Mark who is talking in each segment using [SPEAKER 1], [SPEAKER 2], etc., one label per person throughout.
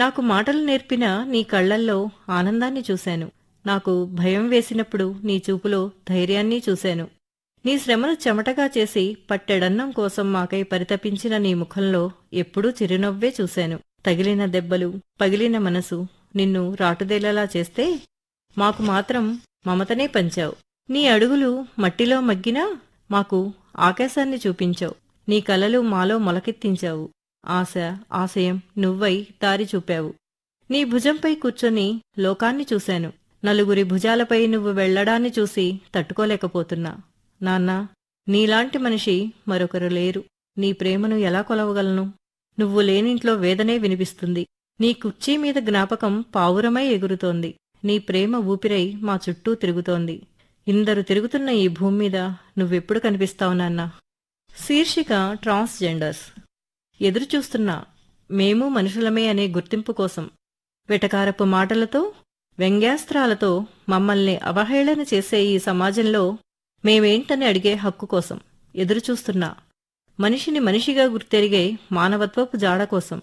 [SPEAKER 1] నాకు మాటలు నేర్పిన నీ కళ్ళల్లో ఆనందాన్ని చూశాను నాకు భయం వేసినప్పుడు నీ చూపులో ధైర్యాన్ని చూశాను నీ శ్రమను చెమటగా చేసి పట్టెడన్నం కోసం మాకై పరితపించిన నీ ముఖంలో ఎప్పుడూ చిరునవ్వే చూశాను తగిలిన దెబ్బలు పగిలిన మనసు నిన్ను రాటుదేలేలా చేస్తే మాకు మాత్రం మమతనే పంచావు నీ అడుగులు మట్టిలో మగ్గినా మాకు ఆకాశాన్ని చూపించావు నీ కలలు మాలో మొలకెత్తించావు ఆశ ఆశయం నువ్వై దారి చూపావు నీ భుజంపై కూర్చొని లోకాన్ని చూశాను నలుగురి భుజాలపై నువ్వు వెళ్లడాన్ని చూసి తట్టుకోలేకపోతున్నా నాన్నా నీలాంటి మనిషి మరొకరు లేరు నీ ప్రేమను ఎలా కొలవగలను నువ్వు లేనింట్లో వేదనే వినిపిస్తుంది నీ కుర్చీ మీద జ్ఞాపకం పావురమై ఎగురుతోంది నీ ప్రేమ ఊపిరై మా చుట్టూ తిరుగుతోంది ఇందరు తిరుగుతున్న ఈ భూమి మీద నువ్వెప్పుడు కనిపిస్తావు నాన్నా శీర్షిక ట్రాన్స్జెండర్స్ ఎదురుచూస్తున్నా మేము మనుషులమే అనే గుర్తింపు కోసం వెటకారపు మాటలతో వ్యంగ్యాస్త్రాలతో మమ్మల్ని అవహేళన చేసే ఈ సమాజంలో మేమేంటని అడిగే హక్కు కోసం ఎదురుచూస్తున్నా మనిషిని మనిషిగా గుర్తెరిగే మానవత్వపు జాడ కోసం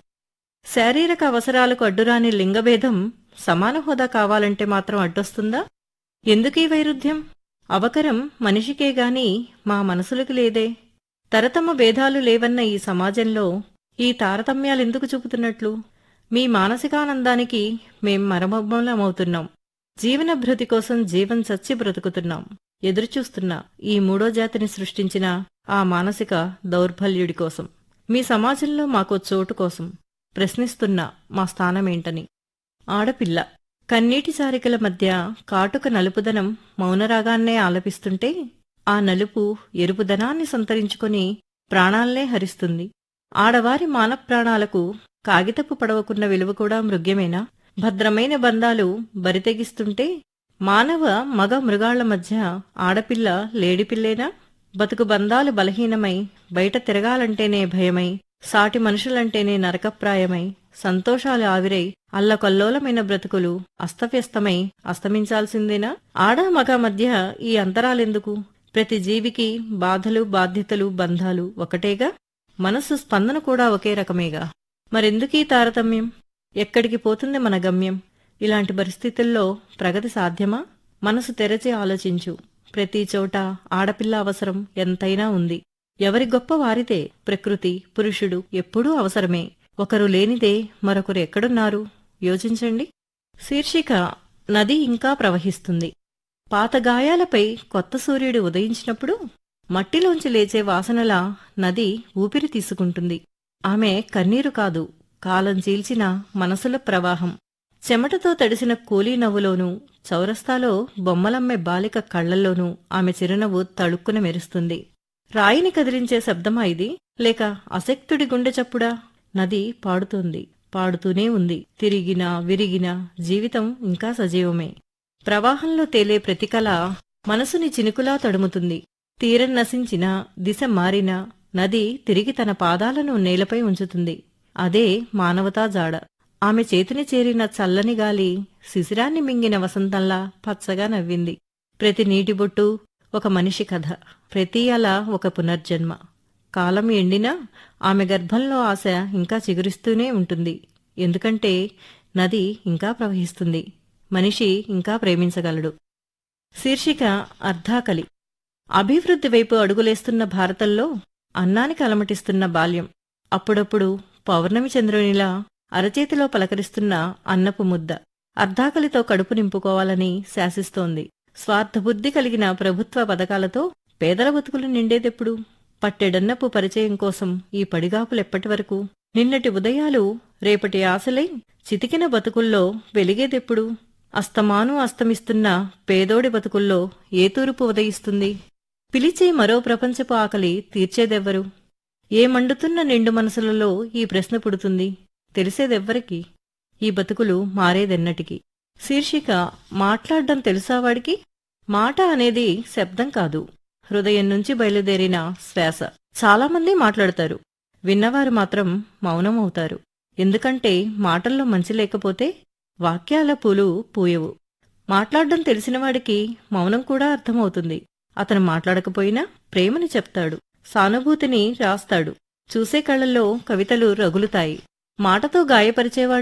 [SPEAKER 1] శారీరక అవసరాలకు అడ్డురాని లింగభేదం సమాన హోదా కావాలంటే మాత్రం అడ్డొస్తుందా ఎందుకీ వైరుధ్యం అవకరం మనిషికే గాని మా మనసులకు లేదే తరతమ భేదాలు లేవన్న ఈ సమాజంలో ఈ తారతమ్యాలెందుకు చూపుతున్నట్లు మీ మానసికానందానికి మేం మరమమ్మలమవుతున్నాం జీవనభృతి కోసం జీవం చచ్చి బ్రతుకుతున్నాం ఎదురుచూస్తున్నా ఈ మూడో జాతిని సృష్టించిన ఆ మానసిక దౌర్బల్యుడి కోసం మీ సమాజంలో మాకో చోటు కోసం ప్రశ్నిస్తున్నా మా స్థానమేంటని ఆడపిల్ల కన్నీటి సారికల మధ్య కాటుక నలుపుదనం మౌనరాగాన్నే ఆలపిస్తుంటే ఆ నలుపు ఎరుపుదనాన్ని సంతరించుకొని ప్రాణాల్నే హరిస్తుంది ఆడవారి మానప్రాణాలకు కాగితపు పడవకున్న విలువ కూడా మృగ్యమేనా భద్రమైన బంధాలు బరితెగిస్తుంటే మానవ మగ మృగాళ్ల మధ్య ఆడపిల్ల లేడిపిల్లేనా బతుకు బంధాలు బలహీనమై బయట తిరగాలంటేనే భయమై సాటి మనుషులంటేనే నరకప్రాయమై సంతోషాలు ఆవిరై అల్లకల్లోలమైన బ్రతుకులు అస్తవ్యస్తమై అస్తమించాల్సిందేనా ఆడా మగ మధ్య ఈ అంతరాలెందుకు ప్రతి జీవికి బాధలు బాధ్యతలు బంధాలు ఒకటేగా మనసు స్పందన కూడా ఒకే రకమేగా మరెందుకీ తారతమ్యం ఎక్కడికి పోతుంది మన గమ్యం ఇలాంటి పరిస్థితుల్లో ప్రగతి సాధ్యమా మనసు తెరచి ఆలోచించు ప్రతి చోట ఆడపిల్ల అవసరం ఎంతైనా ఉంది ఎవరి గొప్ప వారిదే ప్రకృతి పురుషుడు ఎప్పుడూ అవసరమే ఒకరు లేనిదే మరొకరు ఎక్కడున్నారు యోచించండి శీర్షిక నది ఇంకా ప్రవహిస్తుంది పాత గాయాలపై కొత్త సూర్యుడు ఉదయించినప్పుడు మట్టిలోంచి లేచే వాసనలా నది ఊపిరి తీసుకుంటుంది ఆమె కన్నీరు కాదు కాలం చీల్చిన మనసుల ప్రవాహం చెమటతో తడిసిన కూలీ నవ్వులోనూ చౌరస్తాలో బొమ్మలమ్మే బాలిక కళ్లల్లోనూ ఆమె చిరునవ్వు తళుక్కున మెరుస్తుంది రాయిని కదిలించే శబ్దమా ఇది లేక అశక్తుడి గుండె చప్పుడా నది పాడుతోంది పాడుతూనే ఉంది తిరిగినా విరిగినా జీవితం ఇంకా సజీవమే ప్రవాహంలో తేలే ప్రతికల మనసుని చినుకులా తడుముతుంది తీరం నశించినా దిశ మారినా నది తిరిగి తన పాదాలను నేలపై ఉంచుతుంది అదే మానవతా జాడ ఆమె చేతిని చేరిన చల్లని గాలి శిశిరాన్ని మింగిన వసంతంలా పచ్చగా నవ్వింది ప్రతి నీటి బొట్టు ఒక మనిషి కథ ప్రతి అల ఒక పునర్జన్మ కాలం ఎండినా ఆమె గర్భంలో ఆశ ఇంకా చిగురిస్తూనే ఉంటుంది ఎందుకంటే నది ఇంకా ప్రవహిస్తుంది మనిషి ఇంకా ప్రేమించగలడు శీర్షిక అర్ధాకలి అభివృద్ధి వైపు అడుగులేస్తున్న భారతంలో అన్నానికి అలమటిస్తున్న బాల్యం అప్పుడప్పుడు పౌర్ణమి చంద్రునిలా అరచేతిలో పలకరిస్తున్న అన్నపు ముద్ద అర్ధాకలితో కడుపు నింపుకోవాలని శాసిస్తోంది స్వార్థబుద్ధి కలిగిన ప్రభుత్వ పథకాలతో పేదల బతుకులు నిండేదెప్పుడు పట్టెడన్నపు పరిచయం కోసం ఈ పడిగాపులెప్పటి వరకు నిన్నటి ఉదయాలు రేపటి ఆశలై చితికిన బతుకుల్లో వెలిగేదెప్పుడు అస్తమాను అస్తమిస్తున్న పేదోడి బతుకుల్లో ఏ తూర్పు ఉదయిస్తుంది పిలిచే మరో ప్రపంచపు ఆకలి తీర్చేదెవ్వరు ఏ మండుతున్న నిండు మనసులలో ఈ ప్రశ్న పుడుతుంది తెలిసేదెవ్వరికి ఈ బతుకులు మారేదెన్నటికి శీర్షిక మాట్లాడ్డం తెలుసావాడికి మాట అనేది శబ్దం కాదు హృదయం నుంచి బయలుదేరిన శ్వాస చాలామంది మాట్లాడతారు విన్నవారు మాత్రం మౌనమవుతారు ఎందుకంటే మాటల్లో మంచి లేకపోతే వాక్యాల పూలు పూయవు మాట్లాడ్డం తెలిసినవాడికి మౌనం కూడా అర్థమవుతుంది అతను మాట్లాడకపోయినా ప్రేమని చెప్తాడు సానుభూతిని రాస్తాడు చూసే కళ్ళల్లో కవితలు రగులుతాయి మాటతో గాయపరిచేవాడు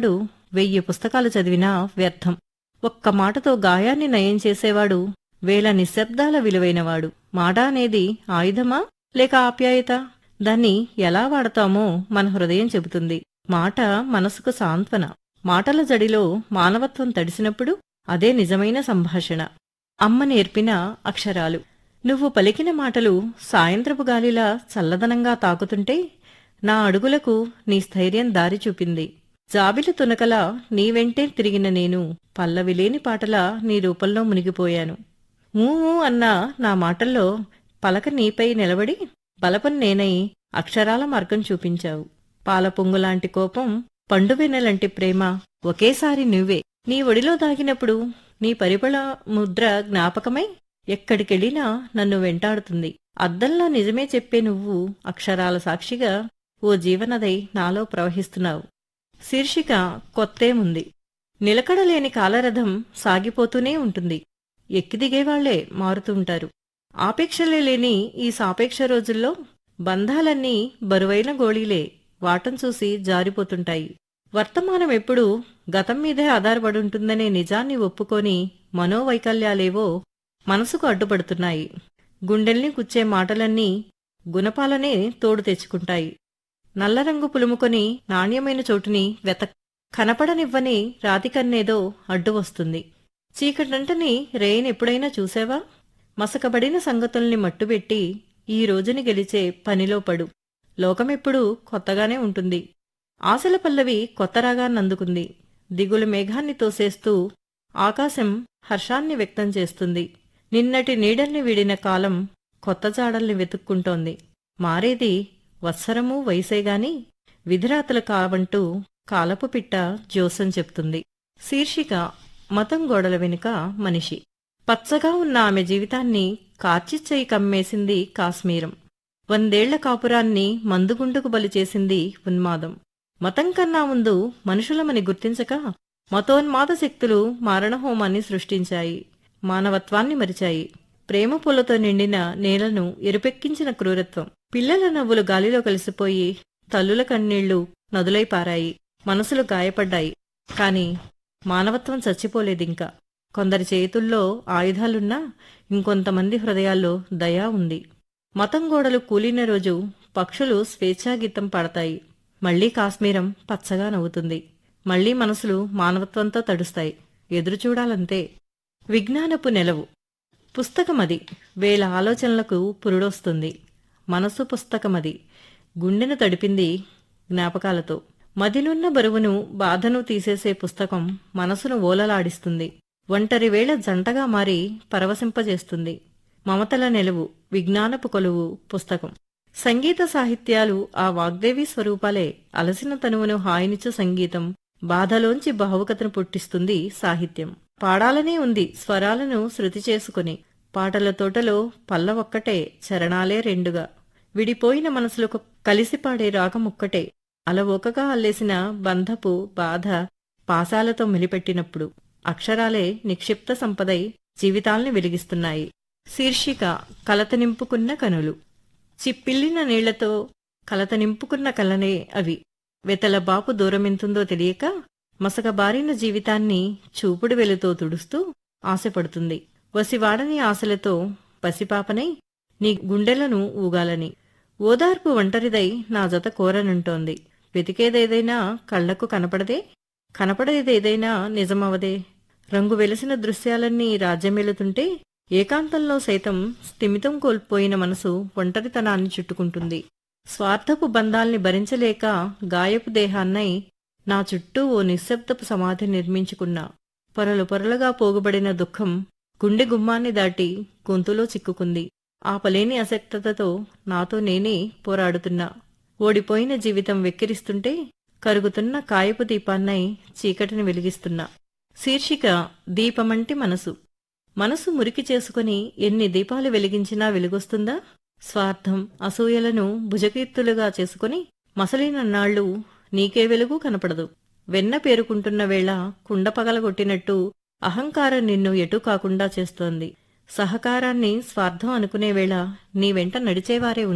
[SPEAKER 1] వెయ్యి పుస్తకాలు చదివినా వ్యర్థం ఒక్క మాటతో గాయాన్ని నయం చేసేవాడు వేల నిశ్శబ్దాల విలువైనవాడు మాట అనేది ఆయుధమా లేక ఆప్యాయత దాన్ని ఎలా వాడతామో మన హృదయం చెబుతుంది మాట మనసుకు సాంత్వన మాటల జడిలో మానవత్వం తడిసినప్పుడు అదే నిజమైన సంభాషణ అమ్మ నేర్పిన అక్షరాలు నువ్వు పలికిన మాటలు సాయంత్రపు గాలిలా చల్లదనంగా తాకుతుంటే నా అడుగులకు నీ స్థైర్యం దారి చూపింది జాబిలి తునకలా నీ వెంటే తిరిగిన నేను పల్లవిలేని పాటలా నీ రూపంలో మునిగిపోయాను ఊ ఊ అన్న నా మాటల్లో పలక నీపై నిలబడి బలపం నేనై అక్షరాల మార్గం చూపించావు పాల పొంగులాంటి కోపం పండువెన్నెలంటి ప్రేమ ఒకేసారి నువ్వే నీ ఒడిలో దాగినప్పుడు నీ పరిపళ ముద్ర జ్ఞాపకమై ఎక్కడికెళ్ళినా నన్ను వెంటాడుతుంది అద్దంలో నిజమే చెప్పే నువ్వు అక్షరాల సాక్షిగా ఓ జీవనదై నాలో ప్రవహిస్తున్నావు శీర్షిక కొత్తేముంది నిలకడలేని కాలరథం సాగిపోతూనే ఉంటుంది ఎక్కిదిగేవాళ్లే మారుతుంటారు ఆపేక్షలే లేని ఈ సాపేక్ష రోజుల్లో బంధాలన్నీ బరువైన గోళీలే వాటం చూసి జారిపోతుంటాయి వర్తమానం ఎప్పుడూ గతం మీదే ఆధారపడుంటుందనే నిజాన్ని ఒప్పుకొని మనోవైకల్యాలేవో మనసుకు అడ్డుపడుతున్నాయి గుండెల్ని గుచ్చే మాటలన్నీ గుణపాలనే తోడు తెచ్చుకుంటాయి నల్లరంగు పులుముకొని నాణ్యమైన చోటుని వెత కనపడనివ్వని రాతికన్నేదో అడ్డు వస్తుంది చీకటంటని రేయనెప్పుడైనా చూసావా మసకబడిన సంగతుల్ని మట్టుబెట్టి ఈ రోజుని గెలిచే పనిలో పడు లోకమెప్పుడూ కొత్తగానే ఉంటుంది ఆశల పల్లవి కొత్త రాగాన్నందుకుంది దిగులు మేఘాన్ని తోసేస్తూ ఆకాశం హర్షాన్ని వ్యక్తం చేస్తుంది నిన్నటి నీడల్ని వీడిన కాలం కొత్త జాడల్ని వెతుక్కుంటోంది మారేది వత్సరమూ వయసేగాని విధిరాతలు కావంటూ కాలపు పిట్ట జోసం చెప్తుంది శీర్షిక మతం గోడల వెనుక మనిషి పచ్చగా ఉన్న ఆమె జీవితాన్ని కార్చిచ్చయి కమ్మేసింది కాశ్మీరం వందేళ్ల కాపురాన్ని మందుగుండుకు బలి చేసింది ఉన్మాదం మతం కన్నా ముందు మనుషులమని గుర్తించక మతోన్మాద శక్తులు మారణహోమాన్ని సృష్టించాయి మానవత్వాన్ని మరిచాయి ప్రేమ పూలతో నిండిన నేలను ఎరుపెక్కించిన క్రూరత్వం పిల్లల నవ్వులు గాలిలో కలిసిపోయి తల్లుల కన్నీళ్లు నదులై పారాయి మనసులు గాయపడ్డాయి కాని మానవత్వం చచ్చిపోలేదింకా కొందరి చేతుల్లో ఆయుధాలున్నా ఇంకొంతమంది హృదయాల్లో దయా ఉంది మతం గోడలు కూలిన రోజు పక్షులు స్వేచ్ఛాగీతం పాడతాయి మళ్లీ కాశ్మీరం పచ్చగా నవ్వుతుంది మళ్లీ మనసులు మానవత్వంతో తడుస్తాయి ఎదురుచూడాలంతే విజ్ఞానపు నెలవు పుస్తకమది వేల ఆలోచనలకు పురుడొస్తుంది మనసు పుస్తకమది గుండెను తడిపింది జ్ఞాపకాలతో మదినున్న బరువును బాధను తీసేసే పుస్తకం మనసును ఓలలాడిస్తుంది ఒంటరి వేళ జంటగా మారి పరవశింపజేస్తుంది మమతల నిలువు విజ్ఞానపు కొలువు పుస్తకం సంగీత సాహిత్యాలు ఆ వాగ్దేవి స్వరూపాలే అలసిన తనువును హాయినిచ్చు సంగీతం బాధలోంచి భావుకతను పుట్టిస్తుంది సాహిత్యం పాడాలనే ఉంది స్వరాలను శృతి చేసుకుని పాటల తోటలో పల్ల ఒక్కటే చరణాలే రెండుగా విడిపోయిన మనసులకు కలిసి పాడే రాగమొక్కటే అలవోకగా అల్లేసిన బంధపు బాధ పాసాలతో మిలిపెట్టినప్పుడు అక్షరాలే నిక్షిప్త సంపదై జీవితాల్ని వెలిగిస్తున్నాయి శీర్షిక కలత నింపుకున్న కనులు చిప్పిల్లిన నీళ్లతో కలత నింపుకున్న కలనే అవి వెతల బాపు దూరమెంతుందో తెలియక మసకబారిన జీవితాన్ని చూపుడు వెలుతో తుడుస్తూ ఆశపడుతుంది వసివాడని ఆశలతో పసిపాపనై నీ గుండెలను ఊగాలని ఓదార్పు ఒంటరిదై నా జత కోరనుంటోంది వెతికేదేదైనా కళ్లకు కనపడదే కనపడేదేదైనా నిజమవదే రంగు వెలిసిన దృశ్యాలన్నీ రాజ్యమెలుతుంటే ఏకాంతంలో సైతం స్థిమితం కోల్పోయిన మనసు ఒంటరితనాన్ని చుట్టుకుంటుంది స్వార్థపు బంధాల్ని భరించలేక గాయపు దేహాన్నై నా చుట్టూ ఓ నిశ్శబ్దపు సమాధి నిర్మించుకున్నా పొరలు పొరలుగా పోగుబడిన దుఃఖం గుండె గుమ్మాన్ని దాటి గొంతులో చిక్కుకుంది ఆపలేని అసక్తతతో నాతో నేనే పోరాడుతున్నా ఓడిపోయిన జీవితం వెక్కిరిస్తుంటే కరుగుతున్న కాయపు దీపాన్నై చీకటిని వెలిగిస్తున్నా శీర్షిక దీపమంటి మనసు మనసు మురికి చేసుకుని ఎన్ని దీపాలు వెలిగించినా వెలుగొస్తుందా స్వార్థం అసూయలను భుజకీర్తులుగా చేసుకుని మసలినన్నాళ్ళు నీకే వెలుగు కనపడదు వెన్న పేరుకుంటున్న వేళ కుండ పగలగొట్టినట్టు అహంకారం నిన్ను ఎటు కాకుండా చేస్తోంది సహకారాన్ని స్వార్థం అనుకునే వేళ నీ వెంట నడిచేవారే ఉండరు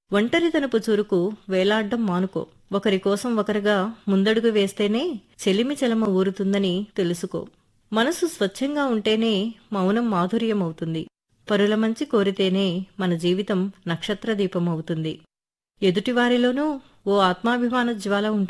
[SPEAKER 1] ఒంటరితనపు చురుకు వేలాడ్డం మానుకో ఒకరి కోసం ఒకరుగా ముందడుగు వేస్తేనే చెలిమి చెలమ ఊరుతుందని తెలుసుకో మనసు స్వచ్ఛంగా ఉంటేనే మౌనం మాధుర్యమవుతుంది పరుల మంచి కోరితేనే మన జీవితం నక్షత్ర దీపం అవుతుంది ఎదుటివారిలోనూ ఓ ఆత్మాభిమాన జ్వాల ఉంటుంది